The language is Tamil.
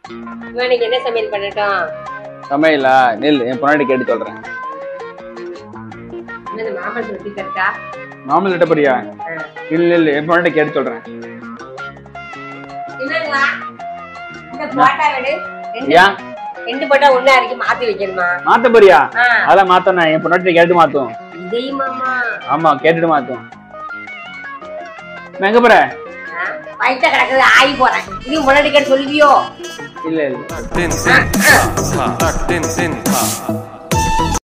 இவன் இன்னைக்கு என்ன சமையல் பண்ணட்டும் சமையலா நெல் என் பொண்ணாடி கேட்டு சொல்றேன் என்னது மாம்பழம் ரொட்டி இருக்கா மாமூல் இட்டப்படியா இல்ல இல்ல என் பொண்ணாடி கேட்டு சொல்றேன் என்னங்களா இந்த போட்டா விடு ரெண்டு ஏன் ரெண்டு போட்டா ஒண்ணா இருக்கு மாத்தி வைக்கணுமா மாத்த போறியா ஆ, அதெல்லாம் மாத்தணும் என் பொண்ணாட்டி கேட்டு மாத்தும் இதே மாமா ஆமா கேட்டுட்டு மாத்தும் நான் எங்க போற வயிற்ற கிடக்குது ஆகி போறேன் இது முன்னாடி கேட்டு சொல்லுவியோ இல்ல இல்ல Tin tin ta ta tin tin ta